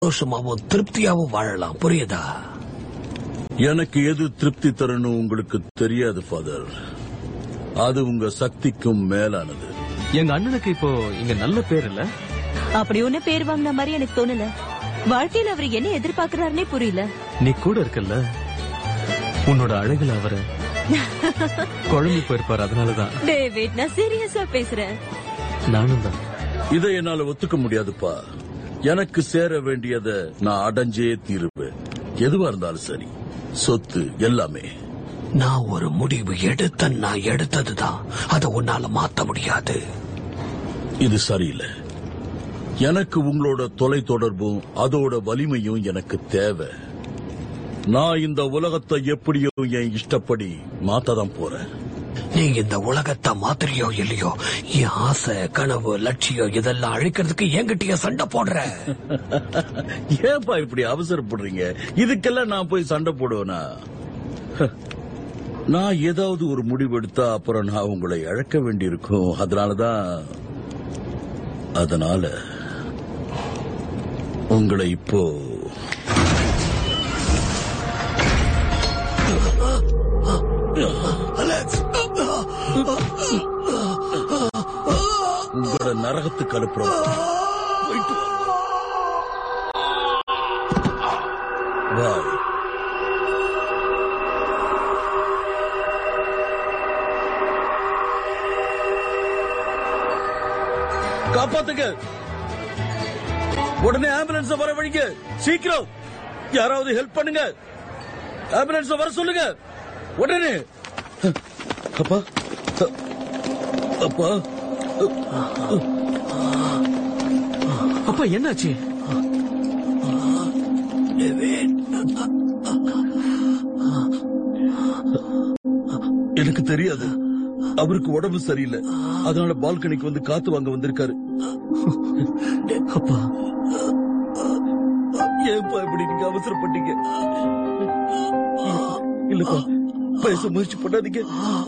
சந்தோஷமாவும் திருப்தியாவும் வாழலாம் புரியுதா எனக்கு எது திருப்தி தரணும் உங்களுக்கு தெரியாது ஃபாதர் அது உங்க சக்திக்கும் மேலானது எங்க அண்ணனுக்கு இப்போ இங்க நல்ல பேர் இல்ல அப்படி ஒண்ணு பேர் வாங்கின மாதிரி எனக்கு தோணல வாழ்க்கையில அவர் என்ன எதிர்பார்க்கறாருன்னே புரியல நீ கூட இருக்கல்ல உன்னோட அழகுல அவரை குழம்பு போயிருப்பாரு அதனாலதான் டேவிட் நான் சீரியஸா பேசுறேன் நானும் தான் இதை என்னால ஒத்துக்க முடியாதுப்பா எனக்கு சேர வேண்டியதை நான் அடைஞ்சே தீருவேன் எதுவா இருந்தாலும் சரி சொத்து எல்லாமே நான் ஒரு முடிவு எடுத்த நான் எடுத்ததுதான் அதை உன்னால மாத்த முடியாது இது சரியில்லை எனக்கு உங்களோட தொலை தொடர்பும் அதோட வலிமையும் எனக்கு தேவை நான் இந்த உலகத்தை எப்படியோ என் இஷ்டப்படி மாத்ததான் போறேன் நீ இந்த உலகத்தை மாத்திரையோ இல்லையோ என் ஆசை கனவு லட்சியம் இதெல்லாம் அழிக்கிறதுக்கு என்கிட்டயே சண்டை போடுற ஏன்பா இப்படி அவசரப்படுறீங்க இதுக்கெல்லாம் நான் போய் சண்டை போடுவேனா ஹ, நான் ஏதாவது ஒரு முடிவு எடுத்தா அப்புறம் நான் உங்களை இழக்க வேண்டியிருக்கும் அதனாலதான் அதனால உங்களை இப்போ அலெக்ஸ் உங்களோட நரகத்துக்கு அனுப்புறோம் போயிட்டு வா. வா காப்பாத்துங்க உடனே ஆம்புலன்ஸ் வர வழிங்க சீக்கிரம் யாராவது ஹெல்ப் பண்ணுங்க ஆம்புலன்ஸ் வர சொல்லுங்க உடனே அப்பா அப்பா அப்பா என்னாச்சு எனக்கு தெரியாது அவருக்கு உடம்பு சரியில்லை அதனால பால்கனிக்கு வந்து காத்து வாங்க வந்திருக்காரு அப்பா ஏன்பா இப்படி நீங்க அவசரப்பட்டீங்க இல்லப்பா பேச முயற்சி பண்ணாதீங்க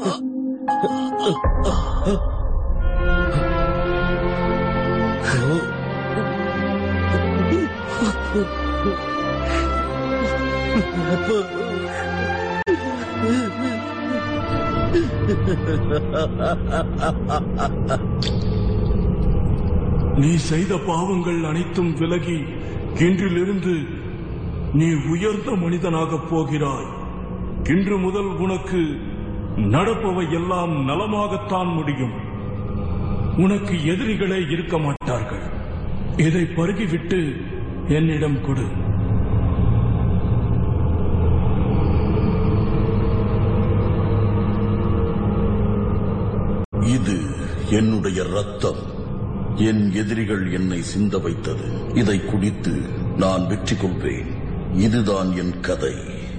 நீ செய்த பாவங்கள் அனைத்தும் விலகி இன்றிலிருந்து நீ உயர்ந்த மனிதனாகப் போகிறாய் இன்று முதல் உனக்கு நடப்பவை எல்லாம் நலமாகத்தான் முடியும் உனக்கு எதிரிகளே இருக்க மாட்டார்கள் இதை பருகிவிட்டு என்னிடம் கொடு இது என்னுடைய ரத்தம் என் எதிரிகள் என்னை சிந்த வைத்தது இதை குடித்து நான் வெற்றி கொள்வேன் இதுதான் என் கதை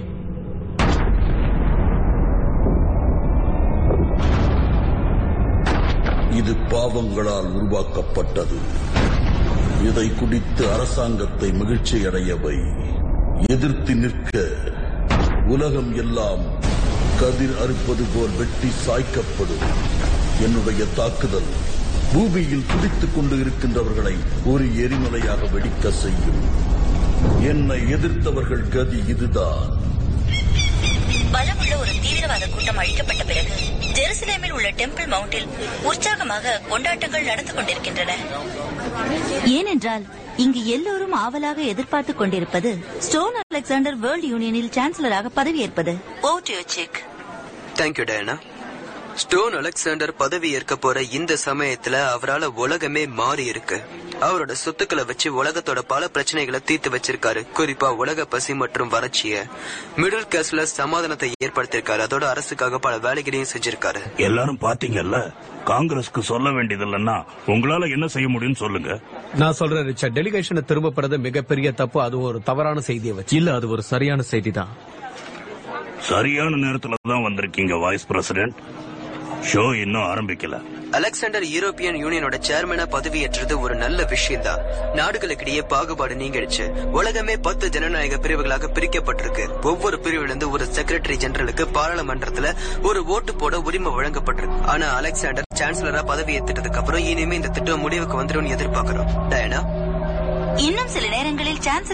இது பாவங்களால் உருவாக்கப்பட்டது இதை குடித்து அரசாங்கத்தை மகிழ்ச்சி அடையவை எதிர்த்து நிற்க உலகம் எல்லாம் கதிர் அறுப்பது போல் வெட்டி சாய்க்கப்படும் என்னுடைய தாக்குதல் பூமியில் துடித்துக் கொண்டு இருக்கின்றவர்களை ஒரு எரிமலையாக வெடிக்க செய்யும் என்னை எதிர்த்தவர்கள் கதி இதுதான் பலமுள்ள ஒரு தீவிரவாத கூட்டம் அழிக்கப்பட்ட பிறகு ஜெருசலேமில் உள்ள டெம்பிள் மவுண்டில் உற்சாகமாக கொண்டாட்டங்கள் நடந்து கொண்டிருக்கின்றன ஏனென்றால் இங்கு எல்லோரும் ஆவலாக எதிர்பார்த்துக் கொண்டிருப்பது ஸ்டோன் அலெக்சாண்டர் வேர்ல்ட் யூனியனில் சான்சலராக பதவியேற்பது ஓட்டு check thank you Diana Stone Alexander பதவி ஏற்க போற இந்த சமயத்துல அவரால உலகமே மாறி இருக்கு அவரோட சொத்துக்களை வச்சு உலகத்தோட பல பிரச்சனைகளை தீர்த்து வச்சிருக்காரு குறிப்பா உலக பசி மற்றும் வறட்சிய மிடில் கிளாஸ்ல சமாதானத்தை ஏற்படுத்தியிருக்காரு அதோட அரசுக்காக பல வேலைகளையும் செஞ்சிருக்காரு எல்லாரும் பாத்தீங்கல்ல காங்கிரஸ்க்கு சொல்ல வேண்டியது இல்லைன்னா உங்களால என்ன செய்ய முடியும்னு சொல்லுங்க நான் சொல்றேன் ரிச்சர்ட் டெலிகேஷனை திரும்ப பெறது மிகப்பெரிய தப்பு அதுவும் ஒரு தவறான செய்தியை வச்சு இல்ல அது ஒரு சரியான செய்தி தான் சரியான நேரத்துல தான் வந்திருக்கீங்க வைஸ் பிரசிடென்ட் ஷோ இன்னும் ஆரம்பிக்கல அலெக்சாண்டர் யூரோப்பியன் யூனியனோட சேர்மனா பதவியேற்றது ஒரு நல்ல விஷயம் தான் நாடுகளுக்கிடையே பாகுபாடு நீங்கிடுச்சு உலகமே பத்து ஜனநாயக பிரிவுகளாக பிரிக்கப்பட்டிருக்கு ஒவ்வொரு பிரிவிலிருந்து ஒரு செக்ரட்டரி ஜெனரலுக்கு பாராளுமன்றத்துல ஒரு ஓட்டு போட உரிமை வழங்கப்பட்டிருக்கு ஆனா அலெக்சாண்டர் சான்சலரா பதவி ஏத்துட்டதுக்கு அப்புறம் இனிமே இந்த திட்டம் முடிவுக்கு வந்துடும் எதிர்பார்க்கிறோம் டயனா இன்னும் சில நேரங்களில் சான்சலர்